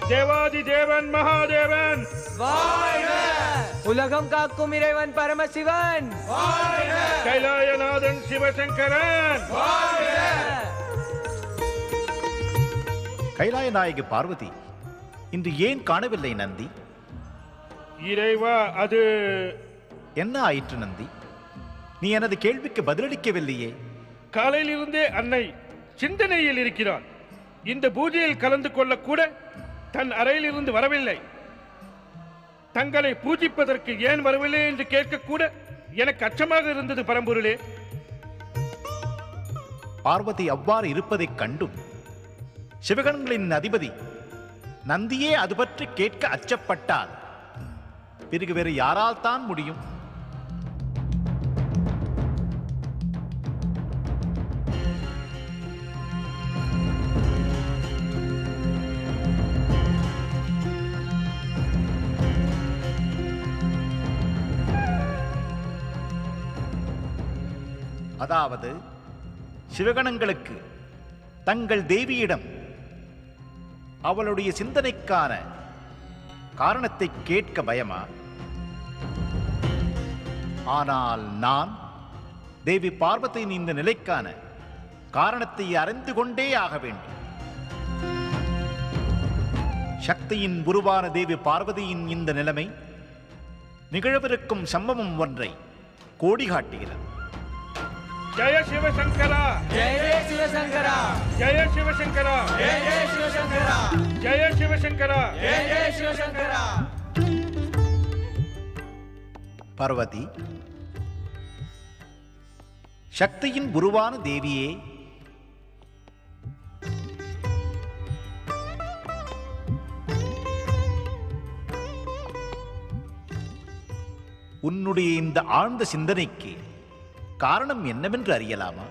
தேவாதி தேவன் மகாதேவன் உலகம் காக்கும் இறைவன் பரமசிவன் கைலாயநாதன் சிவசங்கரன் கைலாய நாயகி பார்வதி இன்று ஏன் காணவில்லை நந்தி இறைவா அது என்ன ஆயிற்று நந்தி நீ எனது கேள்விக்கு பதிலளிக்கவில்லையே காலையிலிருந்தே அன்னை சிந்தனையில் இருக்கிறார் இந்த பூஜையில் கலந்து கொள்ள கூட தன் அறையிலிருந்து வரவில்லை தங்களை பூஜிப்பதற்கு ஏன் வரவில்லை என்று கேட்கக்கூட எனக்கு அச்சமாக இருந்தது பரம்பொருளே பார்வதி அவ்வாறு இருப்பதைக் கண்டும் சிவகணங்களின் அதிபதி நந்தியே அது பற்றி கேட்க அச்சப்பட்டால் பிறகு வேறு யாரால் தான் முடியும் அதாவது சிவகணங்களுக்கு தங்கள் தேவியிடம் அவளுடைய சிந்தனைக்கான காரணத்தை கேட்க பயமா ஆனால் நான் தேவி பார்வதியின் இந்த நிலைக்கான காரணத்தை அறிந்து கொண்டே ஆக வேண்டும் சக்தியின் உருவான தேவி பார்வதியின் இந்த நிலைமை நிகழவிருக்கும் சம்பவம் ஒன்றை கோடி காட்டுகிறது ஜெய சிவசங்கரா ஜெய ஜெய சிவசங்கரா ஜெய சிவசங்கரா ஜெய ஜெய சிவசங்கரா ஜெய சிவசங்கரா ஜெய ஜெய சிவசங்கரா பார்வதி சக்தியின் உருவான தேவியே உன்னுடைய இந்த ஆழ்ந்த சிந்தனைக்கு காரணம் என்னவென்று அறியலாமா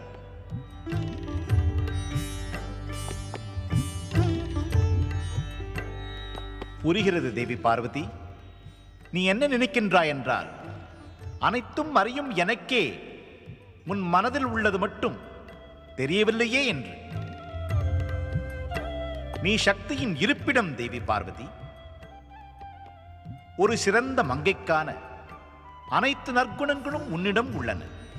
புரிகிறது தேவி பார்வதி நீ என்ன நினைக்கின்றாய் என்றால் அனைத்தும் அறியும் எனக்கே உன் மனதில் உள்ளது மட்டும் தெரியவில்லையே என்று நீ சக்தியின் இருப்பிடம் தேவி பார்வதி ஒரு சிறந்த மங்கைக்கான அனைத்து நற்குணங்களும் உன்னிடம் உள்ளன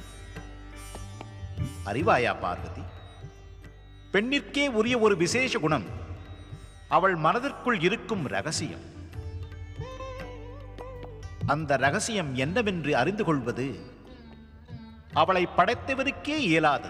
அறிவாயா பார்வதி பெண்ணிற்கே உரிய ஒரு விசேஷ குணம் அவள் மனதிற்குள் இருக்கும் ரகசியம் அந்த ரகசியம் என்னவென்று அறிந்து கொள்வது அவளை படைத்தவருக்கே இயலாது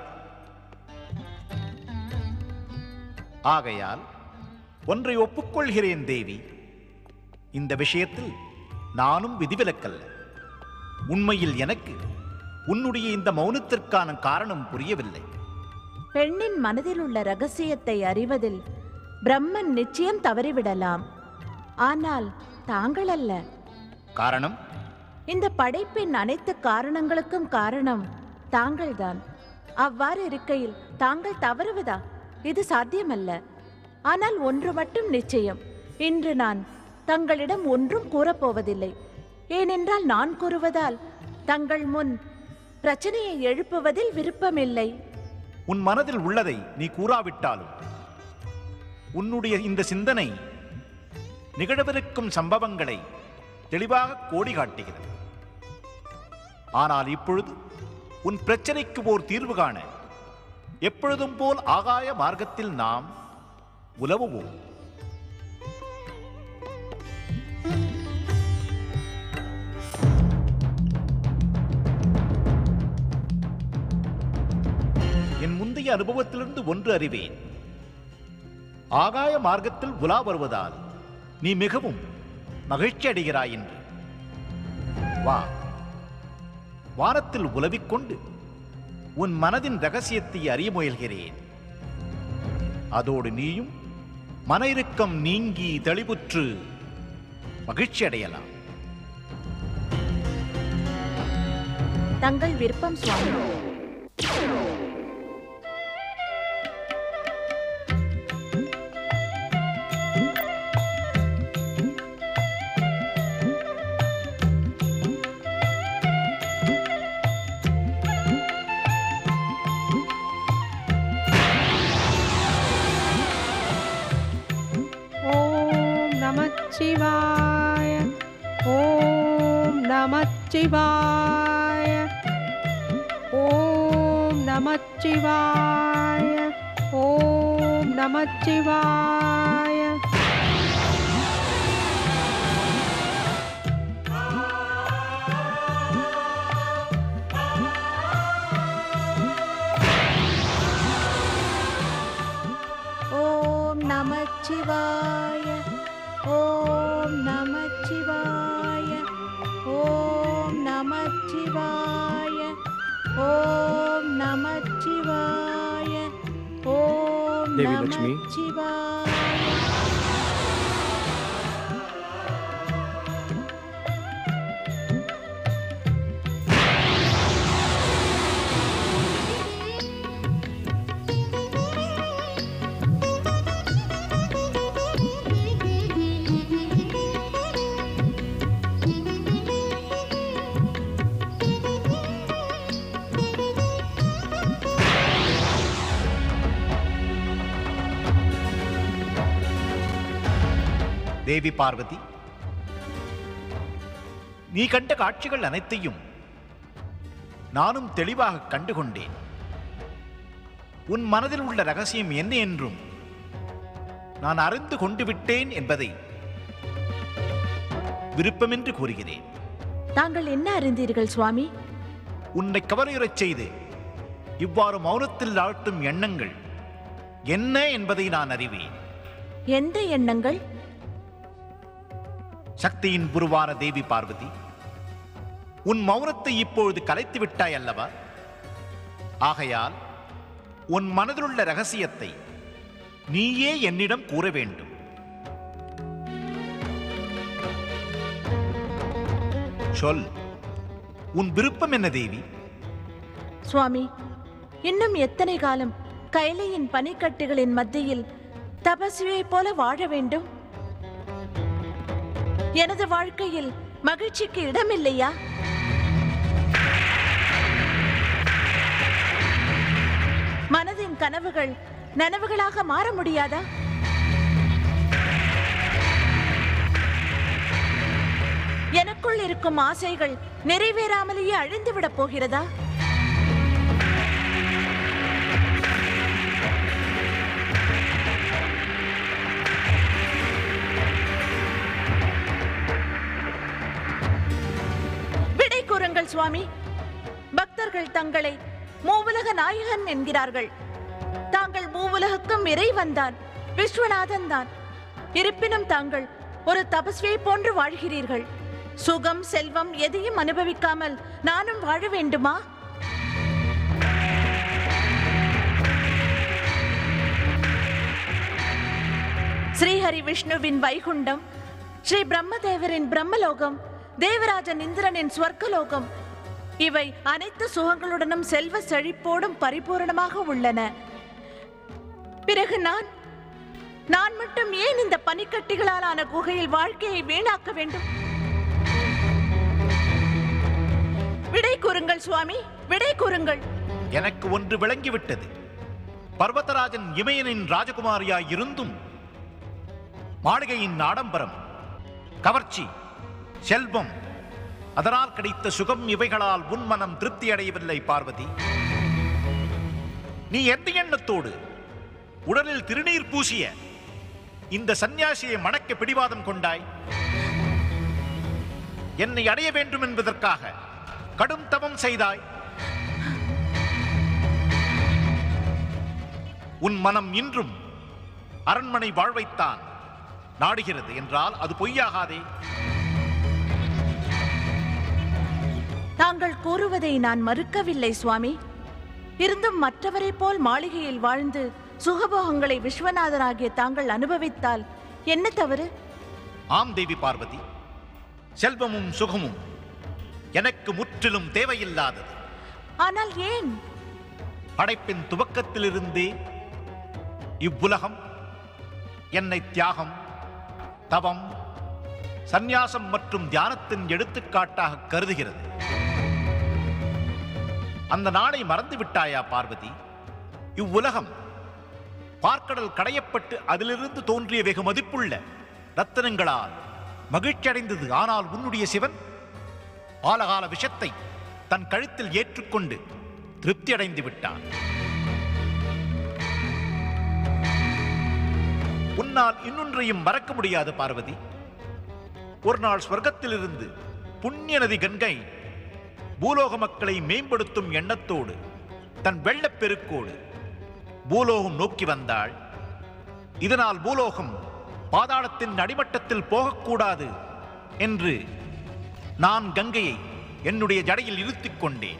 ஆகையால் ஒன்றை ஒப்புக்கொள்கிறேன் தேவி இந்த விஷயத்தில் நானும் விதிவிலக்கல்ல உண்மையில் எனக்கு உன்னுடைய இந்த மௌனத்திற்கான காரணம் புரியவில்லை பெண்ணின் மனதில் உள்ள ரகசியத்தை அறிவதில் பிரம்மன் நிச்சயம் தவறிவிடலாம் ஆனால் தாங்கள் அல்ல காரணம் இந்த படைப்பின் அனைத்து காரணங்களுக்கும் காரணம் தாங்கள்தான் அவ்வாறு இருக்கையில் தாங்கள் தவறுவதா இது சாத்தியமல்ல ஆனால் ஒன்று மட்டும் நிச்சயம் இன்று நான் தங்களிடம் ஒன்றும் கூறப்போவதில்லை ஏனென்றால் நான் கூறுவதால் தங்கள் முன் பிரச்சனையை எழுப்புவதில் விருப்பமில்லை உன் மனதில் உள்ளதை நீ கூறாவிட்டாலும் உன்னுடைய இந்த சிந்தனை நிகழவிருக்கும் சம்பவங்களை தெளிவாக கோடி காட்டுகிறது ஆனால் இப்பொழுது உன் பிரச்சனைக்கு ஓர் தீர்வு காண எப்பொழுதும் போல் ஆகாய மார்க்கத்தில் நாம் உலவுவோம் என் முந்தைய அனுபவத்திலிருந்து ஒன்று அறிவேன் ஆகாய மார்க்கத்தில் உலா வருவதால் நீ மிகவும் மகிழ்ச்சி அடைகிறாய் என்று வா வானத்தில் உலவிக் கொண்டு உன் மனதின் ரகசியத்தை அறிய முயல்கிறேன் அதோடு நீயும் மன இறுக்கம் நீங்கி தெளிவுற்று மகிழ்ச்சி அடையலாம் தங்கள் விருப்பம் சுவாமி ஓம் நமச்சிவாய ஓம் நமச்சிவாய ஓம் நமச்சிவாய ஓம் நமச்சிவாய ஓம் நமச்சிவாய ஓம் நமச்சிவாய ஓம் நமச்சிவாய ஓம் நமச்சிவாய ஓம் தேவி லட்சுமி. நமச்சிவாய தேவி பார்வதி நீ கண்ட காட்சிகள் அனைத்தையும் நானும் தெளிவாக கண்டுகொண்டேன் உன் மனதில் உள்ள ரகசியம் என்ன என்றும் நான் அறிந்து கொண்டு விட்டேன் என்பதை விருப்பமென்று கூறுகிறேன் தாங்கள் என்ன அறிந்தீர்கள் சுவாமி உன்னை கவலையுறச் செய்து இவ்வாறு மௌனத்தில் ஆழ்த்தும் எண்ணங்கள் என்ன என்பதை நான் அறிவேன் எந்த எண்ணங்கள் சக்தியின் குருவான தேவி பார்வதி உன் மௌனத்தை இப்பொழுது கலைத்து விட்டாய் அல்லவா ஆகையால் உன் மனதிலுள்ள ரகசியத்தை நீயே என்னிடம் கூற வேண்டும் சொல் உன் விருப்பம் என்ன தேவி சுவாமி இன்னும் எத்தனை காலம் கைலையின் பனிக்கட்டுகளின் மத்தியில் தபஸ்வியைப் போல வாழ வேண்டும் எனது வாழ்க்கையில் மகிழ்ச்சிக்கு இடமில்லையா மனதின் கனவுகள் நனவுகளாக மாற முடியாதா எனக்குள் இருக்கும் ஆசைகள் நிறைவேறாமலேயே அழிந்துவிடப் போகிறதா விடை கூறுங்கள் சுவாமி பக்தர்கள் தங்களை மூவுலக நாயகன் என்கிறார்கள் தாங்கள் மூவுலகுக்கும் இறைவன் தான் விஸ்வநாதன் தான் இருப்பினும் தாங்கள் ஒரு தபஸ்வியை போன்று வாழ்கிறீர்கள் சுகம் செல்வம் எதையும் அனுபவிக்காமல் நானும் வாழ வேண்டுமா ஸ்ரீஹரி விஷ்ணுவின் வைகுண்டம் ஸ்ரீ பிரம்மதேவரின் பிரம்மலோகம் தேவராஜன் இந்திரனின் ஸ்வர்க்கலோகம் இவை அனைத்து சுகங்களுடனும் செல்வ செழிப்போடும் பரிபூரணமாக உள்ளன பிறகு நான் நான் மட்டும் ஏன் இந்த பனிக்கட்டிகளாலான குகையில் வாழ்க்கையை வீணாக்க வேண்டும் விடை கூறுங்கள் சுவாமி விடை கூறுங்கள் எனக்கு ஒன்று விளங்கிவிட்டது பர்வதராஜன் இமயனின் ராஜகுமாரியாய் இருந்தும் மாளிகையின் ஆடம்பரம் கவர்ச்சி செல்வம் அதனால் கிடைத்த சுகம் இவைகளால் உன் மனம் திருப்தி அடையவில்லை பார்வதி நீ எந்த எண்ணத்தோடு உடலில் திருநீர் பூசிய இந்த சந்நியாசியை மணக்க பிடிவாதம் கொண்டாய் என்னை அடைய வேண்டும் என்பதற்காக கடும் தவம் செய்தாய் உன் மனம் இன்றும் அரண்மனை வாழ்வைத்தான் நாடுகிறது என்றால் அது பொய்யாகாதே தாங்கள் கூறுவதை நான் மறுக்கவில்லை சுவாமி இருந்தும் மற்றவரைப் போல் மாளிகையில் வாழ்ந்து சுகபோகங்களை விஸ்வநாதனாகிய தாங்கள் அனுபவித்தால் என்ன தவறு ஆம் தேவி பார்வதி செல்வமும் சுகமும் எனக்கு முற்றிலும் தேவையில்லாதது ஆனால் ஏன் படைப்பின் துவக்கத்திலிருந்தே இவ்வுலகம் என்னை தியாகம் தவம் சந்நியாசம் மற்றும் தியானத்தின் எடுத்துக்காட்டாக கருதுகிறது அந்த நாளை மறந்து விட்டாயா பார்வதி இவ்வுலகம் பார்க்கடல் கடையப்பட்டு அதிலிருந்து தோன்றிய வெகு மதிப்புள்ள ரத்தனங்களால் மகிழ்ச்சி அடைந்தது ஆனால் உன்னுடைய சிவன் ஆலகால விஷத்தை தன் கழுத்தில் ஏற்றுக்கொண்டு திருப்தி அடைந்து விட்டான் உன்னால் இன்னொன்றையும் மறக்க முடியாது பார்வதி ஒரு நாள் ஸ்வர்க்கத்திலிருந்து புண்ணிய நதி கங்கை பூலோக மக்களை மேம்படுத்தும் எண்ணத்தோடு தன் வெள்ளப் பெருக்கோடு பூலோகம் நோக்கி வந்தாள் இதனால் பூலோகம் பாதாளத்தின் அடிமட்டத்தில் போகக்கூடாது என்று நான் கங்கையை என்னுடைய ஜடையில் இருத்திக் கொண்டேன்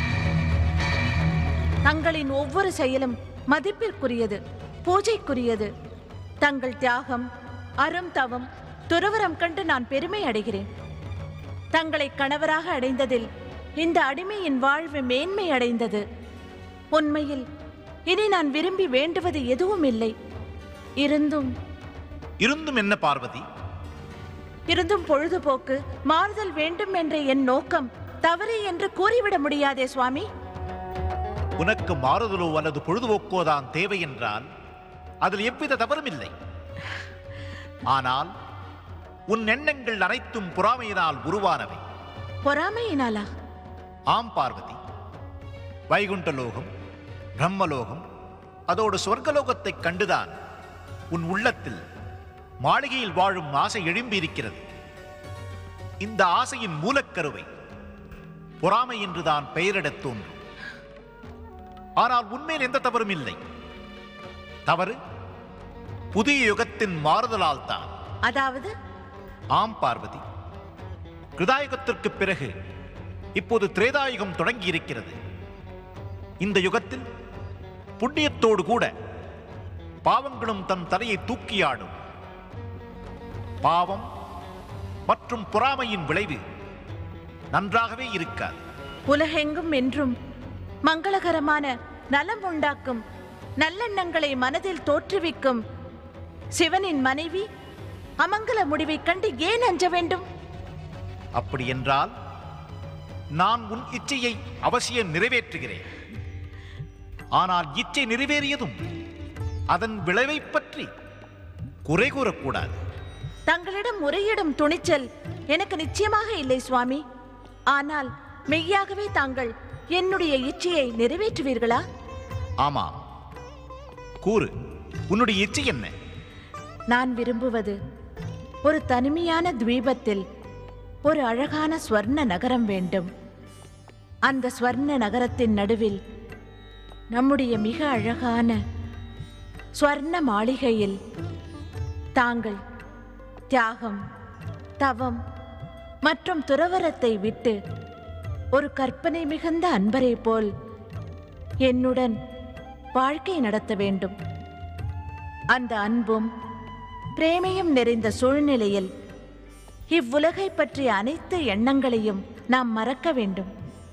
தங்களின் ஒவ்வொரு செயலும் மதிப்பிற்குரியது பூஜைக்குரியது தங்கள் தியாகம் அரும் தவம் துறவரம் கண்டு நான் பெருமை அடைகிறேன் தங்களை கணவராக அடைந்ததில் இந்த அடிமையின் வாழ்வு மேன்மை அடைந்தது உண்மையில் இனி நான் விரும்பி வேண்டுவது எதுவும் இல்லை இருந்தும் இருந்தும் என்ன பார்வதி இருந்தும் பொழுதுபோக்கு மாறுதல் வேண்டும் என்ற என் நோக்கம் தவறு என்று கூறிவிட முடியாதே சுவாமி உனக்கு மாறுதலோ அல்லது பொழுதுபோக்கோதான் தேவை என்றால் அதில் எவ்வித தவறும் இல்லை ஆனால் உன் எண்ணங்கள் அனைத்தும் பொறாமையினால் உருவானவை பொறாமையினாலா ஆம் பார்வதி வைகுண்ட லோகம் பிரம்மலோகம் அதோடு சொர்க்கலோகத்தைக் கண்டுதான் உன் உள்ளத்தில் மாளிகையில் வாழும் ஆசை எழும்பி இருக்கிறது இந்த ஆசையின் மூலக்கருவை பொறாமை என்றுதான் பெயரிடத் தோன்றும் ஆனால் உண்மையில் எந்த தவறும் இல்லை தவறு புதிய யுகத்தின் மாறுதலால் தான் அதாவது ஆம் பார்வதி கிருதாயுகத்திற்கு பிறகு இப்போது திரேதாயுகம் தொடங்கி இருக்கிறது இந்த யுகத்தில் புண்ணியத்தோடு கூட பாவங்களும் தன் தலையை தூக்கியாடும் பாவம் மற்றும் பொறாமையின் விளைவு நன்றாகவே இருக்காது உலகெங்கும் என்றும் மங்களகரமான நலம் உண்டாக்கும் நல்லெண்ணங்களை மனதில் தோற்றுவிக்கும் சிவனின் மனைவி அமங்கல முடிவைக் கண்டு ஏன் அஞ்ச வேண்டும் அப்படி என்றால் நான் உன் இச்சையை அவசியம் நிறைவேற்றுகிறேன் ஆனால் இச்சை நிறைவேறியதும் அதன் விளைவைப் பற்றி குறை கூறக்கூடாது தங்களிடம் முறையிடும் துணிச்சல் எனக்கு நிச்சயமாக இல்லை சுவாமி ஆனால் மெய்யாகவே தாங்கள் என்னுடைய இச்சையை நிறைவேற்றுவீர்களா ஆமாம் கூறு உன்னுடைய இச்சை என்ன நான் விரும்புவது ஒரு தனிமையான துவீபத்தில் ஒரு அழகான ஸ்வர்ண நகரம் வேண்டும் அந்த ஸ்வர்ண நகரத்தின் நடுவில் நம்முடைய மிக அழகான ஸ்வர்ண மாளிகையில் தாங்கள் தியாகம் தவம் மற்றும் துறவரத்தை விட்டு ஒரு கற்பனை மிகுந்த அன்பரை போல் என்னுடன் வாழ்க்கை நடத்த வேண்டும் அந்த அன்பும் பிரேமையும் நிறைந்த சூழ்நிலையில் இவ்வுலகை பற்றிய அனைத்து எண்ணங்களையும் நாம் மறக்க வேண்டும்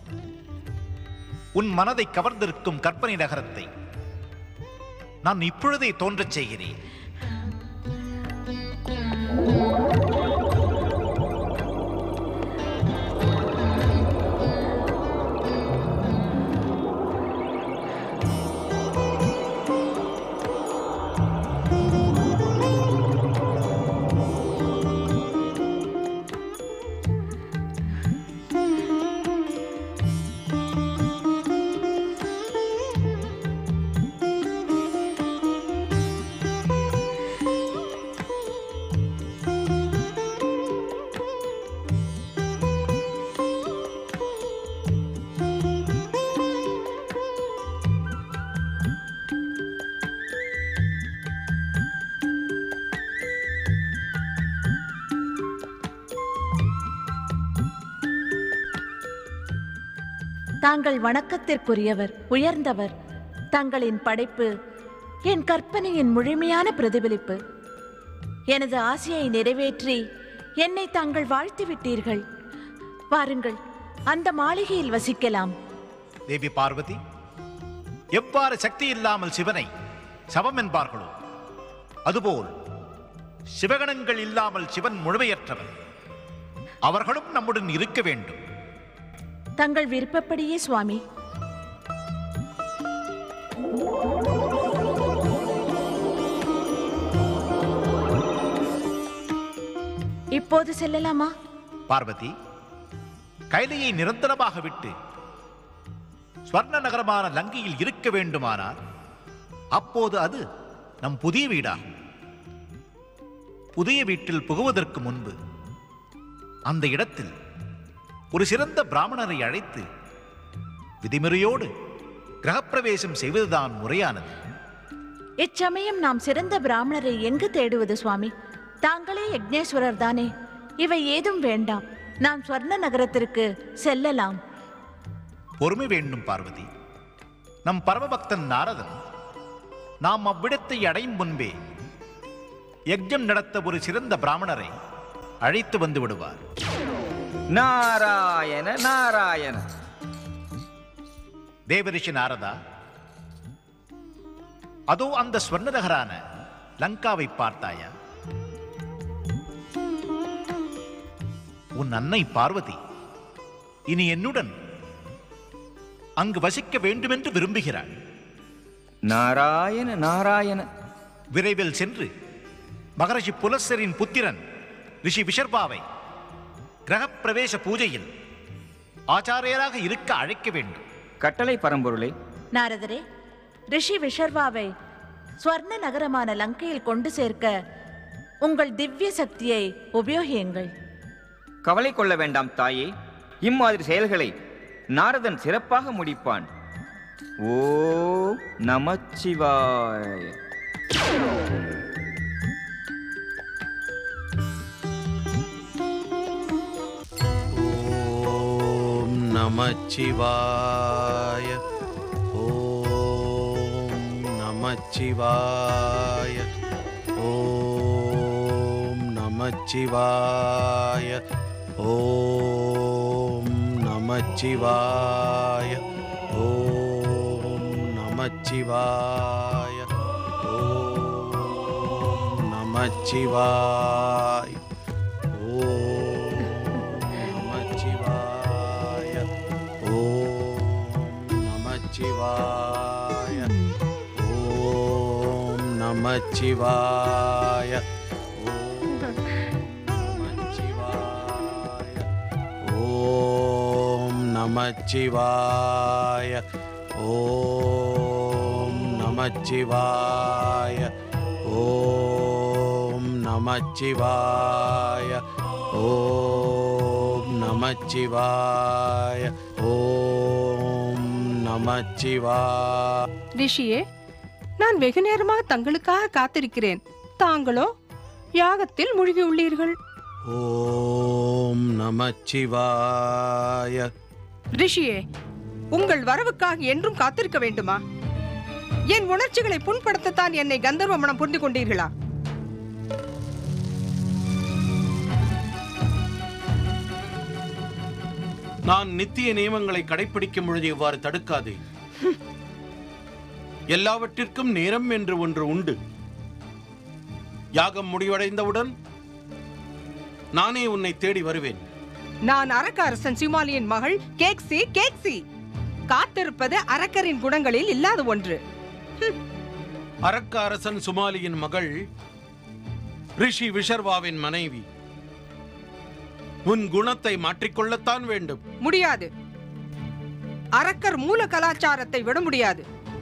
உன் மனதை கவர்ந்திருக்கும் கற்பனை நகரத்தை நான் இப்பொழுதே தோன்றச் செய்கிறேன் தாங்கள் வணக்கத்திற்குரியவர் உயர்ந்தவர் தங்களின் படைப்பு என் கற்பனையின் முழுமையான பிரதிபலிப்பு எனது ஆசையை நிறைவேற்றி என்னை தாங்கள் வாழ்த்தி விட்டீர்கள் வாருங்கள் அந்த மாளிகையில் வசிக்கலாம் தேவி பார்வதி எவ்வாறு சக்தி இல்லாமல் சிவனை சவம் என்பார்களோ அதுபோல் சிவகணங்கள் இல்லாமல் சிவன் முழுமையற்றவன் அவர்களும் நம்முடன் இருக்க வேண்டும் தங்கள் விருப்பப்படியே சுவாமி இப்போது செல்லலாமா பார்வதி கைலையை நிரந்தரமாக விட்டு ஸ்வர்ண நகரமான லங்கையில் இருக்க வேண்டுமானால் அப்போது அது நம் புதிய வீடாகும் புதிய வீட்டில் புகுவதற்கு முன்பு அந்த இடத்தில் ஒரு சிறந்த பிராமணரை அழைத்து விதிமுறையோடு கிரகப்பிரவேசம் செய்வதுதான் முறையானது இச்சமயம் நாம் சிறந்த பிராமணரை எங்கு தேடுவது சுவாமி தாங்களே யக்னேஸ்வரர் தானே இவை ஏதும் வேண்டாம் நாம் ஸ்வர்ண நகரத்திற்கு செல்லலாம் பொறுமை வேண்டும் பார்வதி நம் பரமபக்தன் நாரதன் நாம் அவ்விடத்தை அடையும் முன்பே யஜ்ஞம் நடத்த ஒரு சிறந்த பிராமணரை அழைத்து வந்து விடுவார் நாராயண நாராயண தேவரிஷி நாரதா அதோ அந்த ஸ்வர்ண நகரான லங்காவை பார்த்தாயா உன் அன்னை பார்வதி இனி என்னுடன் அங்கு வசிக்க வேண்டுமென்று விரும்புகிறாள் நாராயண நாராயண விரைவில் சென்று மகரிஷி புலஸ்தரின் புத்திரன் ரிஷி விஷர்பாவை கிரகப்பிரவேச பூஜையில் ஆச்சாரியராக இருக்க அழைக்க வேண்டும் கட்டளை பரம்பொருளே நாரதரே ரிஷி விஷர்வாவை ஸ்வர்ண நகரமான லங்கையில் கொண்டு சேர்க்க உங்கள் திவ்ய சக்தியை உபயோகியுங்கள் கவலை கொள்ள வேண்டாம் தாயே இம்மாதிரி செயல்களை நாரதன் சிறப்பாக முடிப்பான் ஓ நமச்சிவாய ॐ नमः ॐ नमः ॐ नमः ॐ नमः ॐ नमः ॐ नमः ஓம் நமச்சிவாய ஓம் நமச்சிவாய ஓம் நமச்சிவாய ஓம் நமச்சிவாய ஓம் நமச்சிவாய ஓம் நமச்சிவாய ரிஷியே நான் வெகு நேரமாக தங்களுக்காக காத்திருக்கிறேன் தாங்களோ யாகத்தில் மூழ்கியுள்ளீர்கள் ஓம் நமச்சிவாய ரிஷியே உங்கள் வரவுக்காக என்றும் காத்திருக்க வேண்டுமா என் உணர்ச்சிகளை புண்படுத்தத்தான் என்னை கந்தர்வ மனம் புரிந்து கொண்டீர்களா நான் நித்திய நியமங்களை கடைபிடிக்கும் பொழுது இவ்வாறு தடுக்காதே எல்லாவற்றிற்கும் நேரம் என்று ஒன்று உண்டு யாகம் முடிவடைந்தவுடன் நானே உன்னை தேடி வருவேன் நான் அரக்க அரசன் சிமாலியின் மகள் கேக்சி கேக்சி காத்திருப்பது அரக்கரின் குணங்களில் இல்லாத ஒன்று அரக்க அரசன் சுமாலியின் மகள் ரிஷி விஷர்வாவின் மனைவி உன் குணத்தை மாற்றிக்கொள்ளத்தான் வேண்டும் முடியாது அரக்கர் மூல கலாச்சாரத்தை விட முடியாது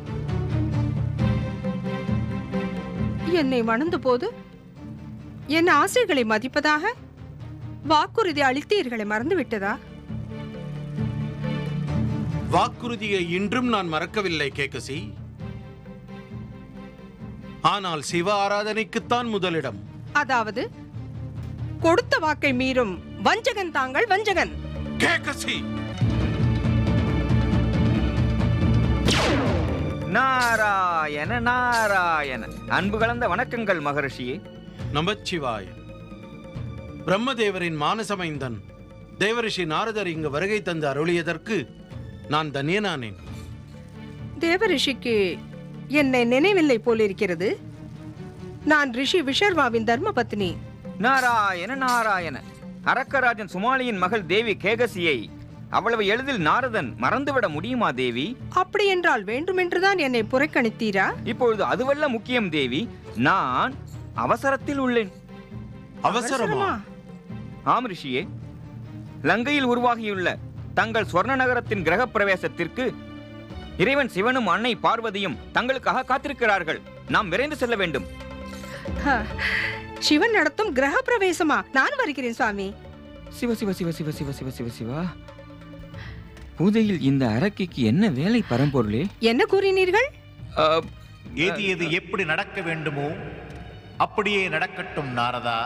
என்னை மணந்த போது என் ஆசைகளை மதிப்பதாக வாக்குறுதி அளித்தீர்களை மறந்துவிட்டதா வாக்குறுதியை இன்றும் நான் மறக்கவில்லை கேக்கசி ஆனால் சிவ ஆராதனைக்குத்தான் முதலிடம் அதாவது கொடுத்த வாக்கை மீறும் வஞ்சகன் தாங்கள் வஞ்சகன் கேக்கசி நாராயண நாராயண அன்பு கலந்த வணக்கங்கள் மகரிஷியே நமச்சிவாய பிரம்மதேவரின் மானசமைந்தன் தேவரிஷி நாரதர் இங்கு வருகை தந்து அருளியதற்கு நான் தன்யனானேன் தேவரிஷிக்கு என்னை நினைவில்லை போலிருக்கிறது நான் ரிஷி விஷர்வாவின் தர்ம பத்னி நாராயண நாராயண அரக்கராஜன் சுமாலியின் மகள் தேவி கேகசியை அவ்வளவு எளிதில் நாரதன் மறந்துவிட முடியுமா தேவி அப்படி என்றால் வேண்டுமென்றுதான் என்னை புறக்கணித்தீரா இப்பொழுது அதுவல்ல முக்கியம் தேவி நான் அவசரத்தில் உள்ளேன் அவசரமா ஆம் ரிஷியே லங்கையில் உருவாகியுள்ள தங்கள் சொர்ண நகரத்தின் கிரகப் பிரவேசத்திற்கு இறைவன் சிவனும் அன்னை பார்வதியும் தங்களுக்காக காத்திருக்கிறார்கள் நாம் விரைந்து செல்ல வேண்டும் ஹ, சிவன் நடத்தும் கிரக பிரவேசமா நான் வருகிறேன் சுவாமி சிவ சிவ சிவ சிவ சிவ சிவ சிவ சிவா பூஜையில் இந்த அரக்கிக்கு என்ன வேலை பரம்பொருளே என்ன கூறினீர்கள் அ, எது எது எப்படி நடக்க வேண்டுமோ அப்படியே நடக்கட்டும் நாரதா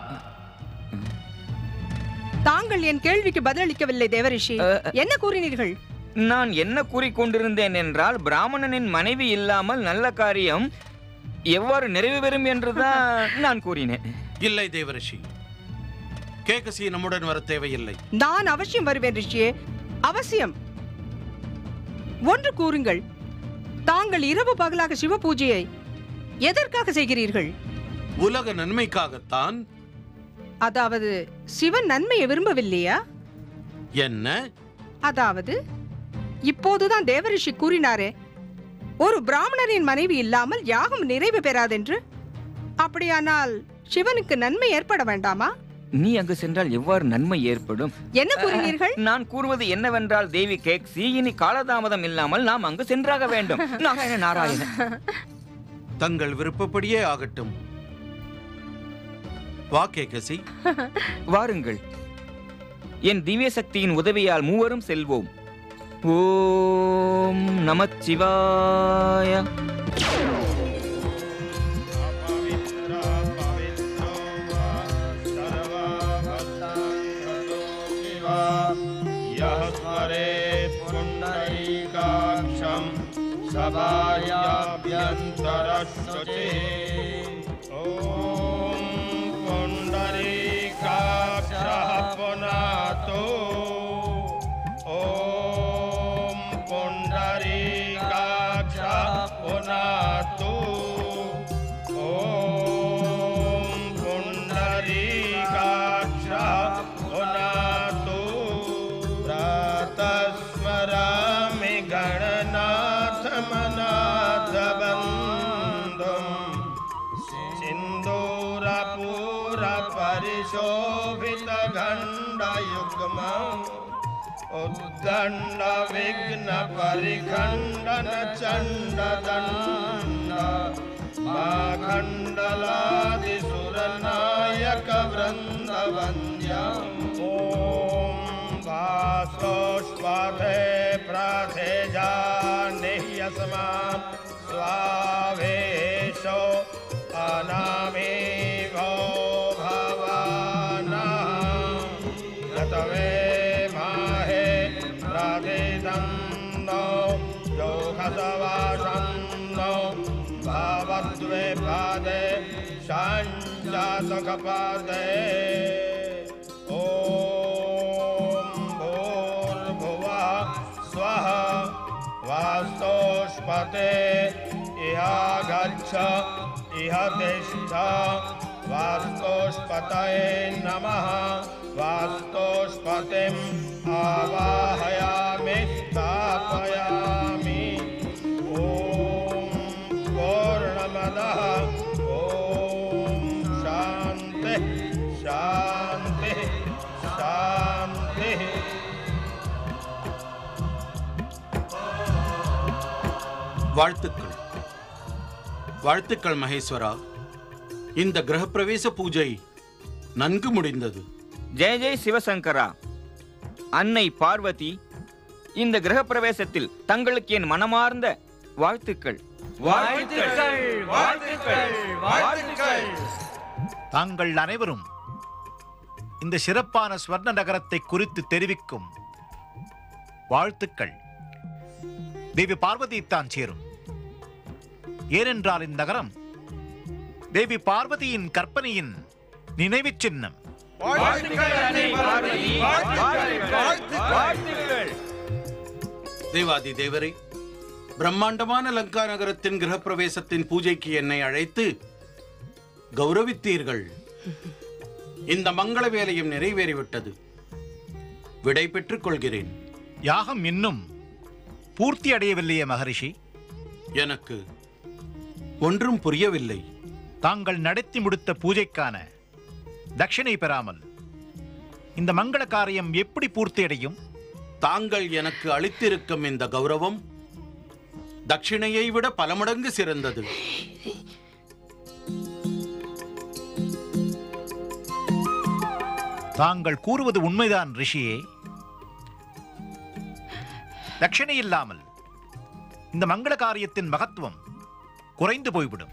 தாங்கள் என் கேள்விக்கு பதிலளிக்கவில்லை தேவரிஷி அ, என்ன கூறினீர்கள் நான் என்ன கூறிக்கொண்டிருந்தேன் என்றால் பிராமணனின் மனைவி இல்லாமல் நல்ல காரியம் எவ்வாறு நிறைவு பெறும் என்றுதான் நான் கூறினேன் இல்லை தேவரிஷி கேகசி நம்முடன் வர தேவையில்லை நான் அவசியம் வருவேன் ரிஷியே அவசியம் ஒன்று கூறுங்கள் தாங்கள் இரவு பகலாக சிவ பூஜையை எதற்காக செய்கிறீர்கள் உலக நன்மைக்காகத்தான் அதாவது சிவன் நன்மையை விரும்பவில்லையா என்ன அதாவது இப்போதுதான் தேவரிஷி கூறினாரே ஒரு பிராமணரின் மனைவி இல்லாமல் யாகம் நிறைவு பெறாதென்று அப்படியானால் சிவனுக்கு நன்மை ஏற்பட வேண்டாமா நீ அங்கு சென்றால் எவ்வாறு நன்மை ஏற்படும் என்ன கூறினீர்கள் நான் கூறுவது என்னவென்றால் தேவி கேக்சி இனி காலதாமதம் இல்லாமல் நாம் அங்கு சென்றாக வேண்டும் நாராயண நாராயண தங்கள் விருப்பப்படியே ஆகட்டும் வா கேகசி வாருங்கள் என் திவ்ய சக்தியின் உதவியால் மூவரும் செல்வோம் ஓம் நமச்சிவாய यः स्मरे पुण्डरीकाक्षं सभायाभ्यन्तरशुचिः ॐ पुण्डरीकाक्षः पुनातो ॐ पुण्डरीकाक्षः पुनातो ॐ पुण्डरीकाक्षः पुनातो प्रातस्मरामि गणनाथमनाथबन्धुम् सिन्दूरपूरपरिशोभितखण्डयुग्मम् उद्दण्डविघ्नपरिखण्डन चण्डदण्ड माखण्डलादिसुरनायक वृन्दवन्द्यम् ॐ वासोष्पथे प्राथे जानिह्यस्मान् स्वावेशो अनामेवो भवानः गतवे माहे प्रादिदन्नो योगसवासन्नो भावद्वे पादे शाञ्जातकपादे ॐ भूर्भुवः स्वः वास्तोष्पते इह गच्छ इह तिष्ठ वास्तोष्पतये नमः वास्तोष्पतिम् आवाहयामि स्थापयामि ॐ पूर्णमदः ॐ शान्ति शान्ति शान्तिः வாழ்த்துக்கள் வாழ்த்துக்கள் மகேஸ்வரா இந்த கிரகப்பிரவேச பூஜை நன்கு முடிந்தது ஜெய ஜெய் சிவசங்கரா அன்னை பார்வதி இந்த கிரகப்பிரவேசத்தில் தங்களுக்கு என் மனமார்ந்த வாழ்த்துக்கள் வாழ்த்துக்கள் வாழ்த்துக்கள் வாழ்த்துக்கள் தாங்கள் அனைவரும் இந்த சிறப்பான ஸ்வர்ண நகரத்தை குறித்து தெரிவிக்கும் வாழ்த்துக்கள் தேவி பார்வதி தான் சேரும் ஏனென்றால் இந்நகரம் தேவி பார்வதியின் கற்பனையின் நினைவுச் சின்னம் தேவாதி தேவரே பிரம்மாண்டமான லங்கா நகரத்தின் கிரகப்பிரவேசத்தின் பூஜைக்கு என்னை அழைத்து கௌரவித்தீர்கள் இந்த மங்கள வேலையும் நிறைவேறிவிட்டது விடை பெற்றுக் கொள்கிறேன் யாகம் இன்னும் பூர்த்தி அடையவில்லையே மகரிஷி எனக்கு ஒன்றும் புரியவில்லை தாங்கள் நடத்தி முடித்த பூஜைக்கான தட்சிணை பெறாமல் இந்த மங்கள காரியம் எப்படி பூர்த்தியடையும் தாங்கள் எனக்கு அளித்திருக்கும் இந்த கௌரவம் தட்சிணையை விட பல மடங்கு சிறந்தது தாங்கள் கூறுவது உண்மைதான் ரிஷியே தட்சிணை இல்லாமல் இந்த மங்கள காரியத்தின் மகத்துவம் குறைந்து போய்விடும்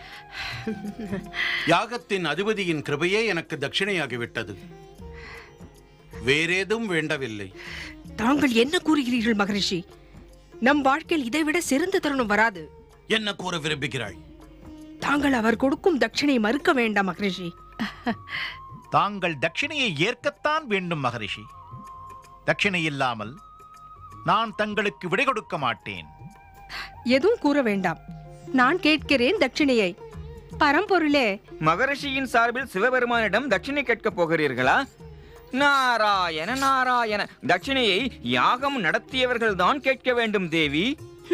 யாகத்தின் அதிபதியின் கிருபையே எனக்கு தட்சிணையாகிவிட்டது வேறேதும் வேண்டவில்லை தாங்கள் என்ன கூறுகிறீர்கள் மகரிஷி நம் வாழ்க்கையில் இதைவிட சிறந்த தருணம் வராது என்ன கூற விரும்புகிறாய் தாங்கள் அவர் கொடுக்கும் தட்சிணை மறுக்க வேண்டாம் மகரிஷி தாங்கள் தட்சிணையை ஏற்கத்தான் வேண்டும் மகரிஷி தட்சிணை இல்லாமல் நான் தங்களுக்கு விடை கொடுக்க மாட்டேன் எதுவும் கூற வேண்டாம் நான் கேட்கிறேன் தட்சிணையை பரம்பொருளே மகரிஷியின் சார்பில் சிவபெருமானிடம் தட்சிணை கேட்கப் போகிறீர்களா நாராயண நாராயண தட்சிணையை யாகம் நடத்தியவர்கள் தான் கேட்க வேண்டும் தேவி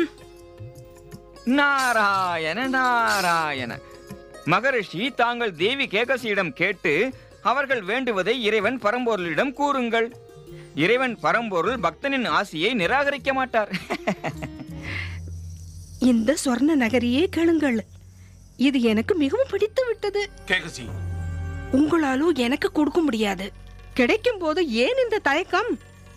நாராயண நாராயண மகரிஷி தாங்கள் தேவி கேகசியிடம் கேட்டு அவர்கள் வேண்டுவதை இறைவன் பரம்பொருளிடம் கூறுங்கள் இறைவன் பரம்பொருள் பக்தனின் ஆசியை நிராகரிக்க மாட்டார் இந்த சொர்ண நகரியே கேளுங்கள் இது எனக்கு மிகவும் பிடித்து விட்டது கேகசி உங்களாலோ எனக்கு கொடுக்க முடியாது கிடைக்கும் போது ஏன் இந்த தயக்கம்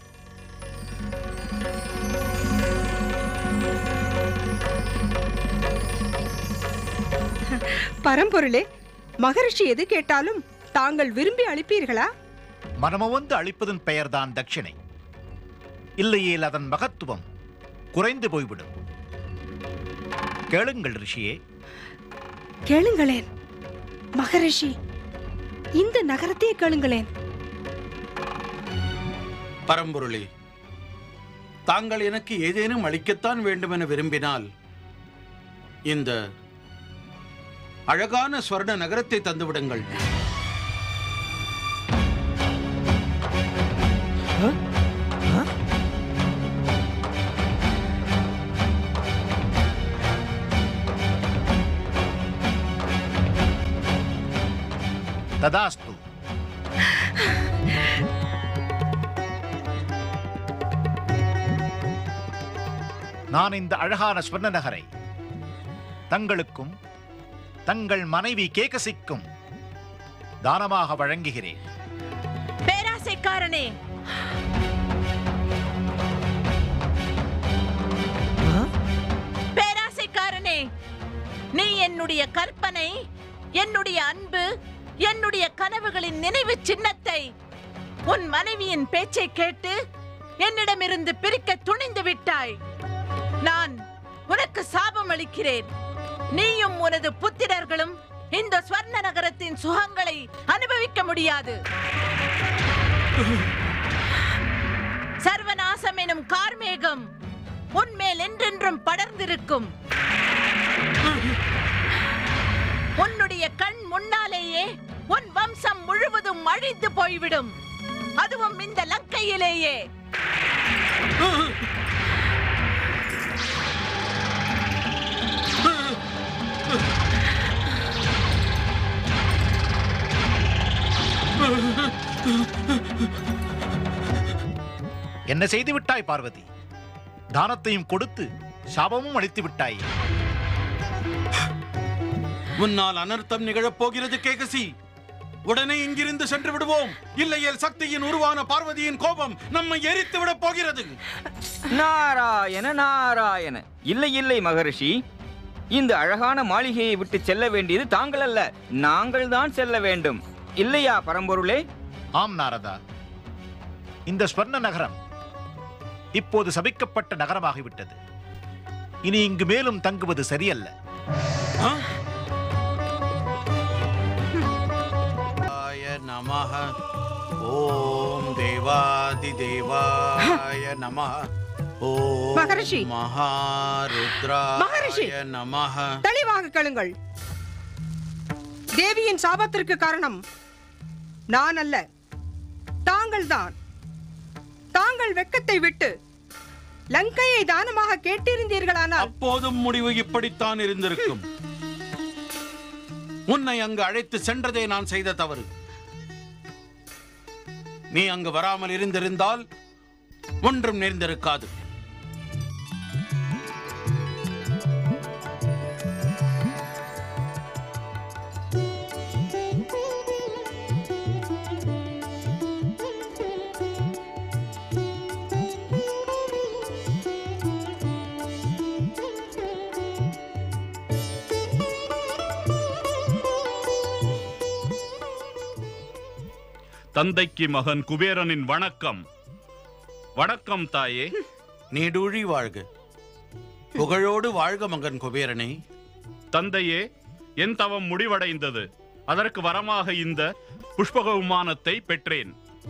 பரம்பொருளே மகரிஷி எது கேட்டாலும் தாங்கள் விரும்பி அளிப்பீர்களா மனமுவந்து அளிப்பதன் பெயர்தான் தட்சிணை இல்லையேல் அதன் மகத்துவம் குறைந்து போய்விடும் கேளுங்கள் ரிஷியே கேளுங்களேன் மகரிஷி இந்த நகரத்தையே கேளுங்களேன் பரம்பொருளே தாங்கள் எனக்கு ஏதேனும் அளிக்கத்தான் வேண்டும் என விரும்பினால் இந்த அழகான ஸ்வர்ண நகரத்தை தந்துவிடுங்கள் ததாஸ்து நான் இந்த அழகான ஸ்வர்ண நகரை தங்களுக்கும் தங்கள் மனைவி கேகசிக்கும் தானமாக வழங்குகிறேன் பேராசைக்காரனே பேராசைக்காரனே நீ என்னுடைய கற்பனை என்னுடைய அன்பு என்னுடைய கனவுகளின் நினைவு சின்னத்தை உன் மனைவியின் பேச்சை கேட்டு என்னிடமிருந்து பிரிக்க துணிந்து விட்டாய் நான் உனக்கு சாபம் அளிக்கிறேன் நீயும் உனது புத்திரர்களும் இந்த ஸ்வர்ண நகரத்தின் சுகங்களை அனுபவிக்க முடியாது சர்வநாசம் எனும் கார்மேகம் உன்மேல் என்றென்றும் படர்ந்திருக்கும் உன்னுடைய கண் முன்னாலேயே உன் வம்சம் முழுவதும் அழிந்து போய்விடும் அதுவும் இந்த லங்கையிலேயே என்ன செய்து விட்டாய் பார்வதி தானத்தையும் கொடுத்து சாபமும் அளித்து விட்டாய் முன்னால் அனர்த்தம் நிகழப் போகிறது கேகசி உடனே இங்கிருந்து சென்று விடுவோம் இல்லையேல் சக்தியின் உருவான பார்வதியின் கோபம் நம்மை எரித்து விடப் போகிறது நாராயண நாராயண இல்லை இல்லை மகரிஷி இந்த அழகான மாளிகையை விட்டு செல்ல வேண்டியது தாங்கள் அல்ல நாங்கள் தான் செல்ல வேண்டும் இல்லையா பரம்பொருளே ஆம் நாரதா இந்த ஸ்வர்ண நகரம் இப்போது சபிக்கப்பட்ட நகரமாகிவிட்டது இனி இங்கு மேலும் தங்குவது சரியல்ல ஆ? ஆய நமः ஓம் தேவாதி தேவாய நமः ஓம் மகரிஷி. மகரிஷி. மகாருத்ராய நமः தெளிவாக கேளுங்கள் தேவியின் சாபத்திற்கு காரணம் நான் அல்ல தாங்கள்தான் தாங்கள் வெக்கத்தை விட்டு லங்கையை தானமாக கேட்டிருந்தீர்களானால் அப்போதும் முடிவு இப்படித்தான் இருந்திருக்கும் உன்னை அங்கு அழைத்து சென்றதே நான் செய்த தவறு நீ அங்கு வராமல் இருந்திருந்தால் ஒன்றும் நேர்ந்திருக்காது தந்தைக்கு மகன் குபேரனின் வணக்கம் வணக்கம் தாயே நீடூழி வாழ்க புகழோடு வாழ்க மகன் குபேரனே தந்தையே என் தவம் முடிவடைந்தது அதற்கு வரமாக இந்த புஷ்பக விமானத்தை பெற்றேன்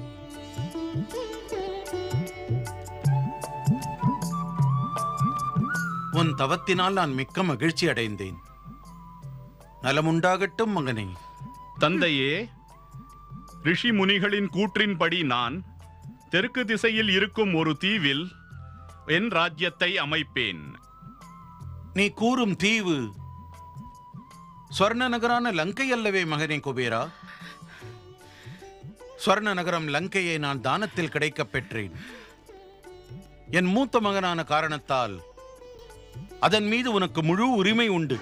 உன் தவத்தினால் நான் மிக்க மகிழ்ச்சி அடைந்தேன் நலமுண்டாகட்டும் மகனே தந்தையே ரிஷி முனிகளின் கூற்றின்படி நான் தெற்கு திசையில் இருக்கும் ஒரு தீவில் என் ராஜ்யத்தை அமைப்பேன் நீ கூறும் தீவு ஸ்வர்ண நகரான லங்கை அல்லவே மகனே குபேரா ஸ்வர்ண நகரம் லங்கையை நான் தானத்தில் கிடைக்கப் பெற்றேன் என் மூத்த மகனான காரணத்தால் அதன் மீது உனக்கு முழு உரிமை உண்டு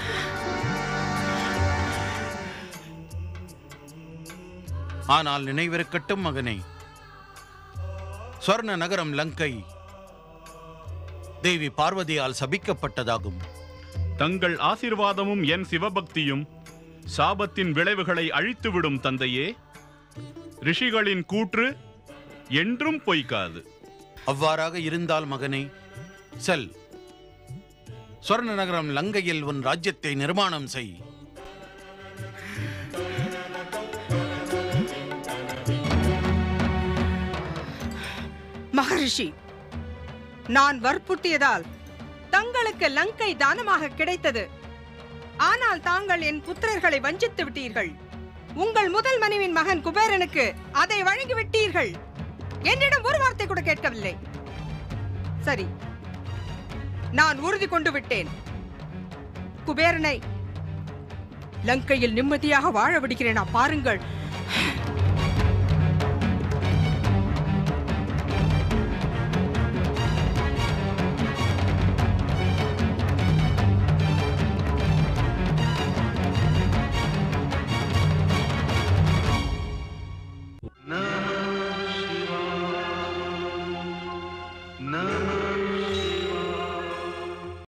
ஆனால் நினைவிருக்கட்டும் மகனே ஸ்வர்ண நகரம் லங்கை தேவி பார்வதியால் சபிக்கப்பட்டதாகும் தங்கள் ஆசீர்வாதமும் என் சிவபக்தியும் சாபத்தின் விளைவுகளை அழித்துவிடும் தந்தையே ரிஷிகளின் கூற்று என்றும் பொய்க்காது அவ்வாறாக இருந்தால் மகனே செல் ஸ்வர்ண நகரம் லங்கையில் உன் ராஜ்யத்தை நிர்மாணம் செய் மகரிஷி நான் வற்புறுத்தியதால் தங்களுக்கு லங்கை தானமாக கிடைத்தது ஆனால் தாங்கள் என் புத்திரர்களை வஞ்சித்து விட்டீர்கள் உங்கள் முதல் மனைவின் மகன் குபேரனுக்கு அதை வழங்கி விட்டீர்கள் என்னிடம் ஒரு வார்த்தை கூட கேட்கவில்லை சரி நான் உறுதி கொண்டு விட்டேன் குபேரனை லங்கையில் நிம்மதியாக வாழ விடுகிறேனா பாருங்கள்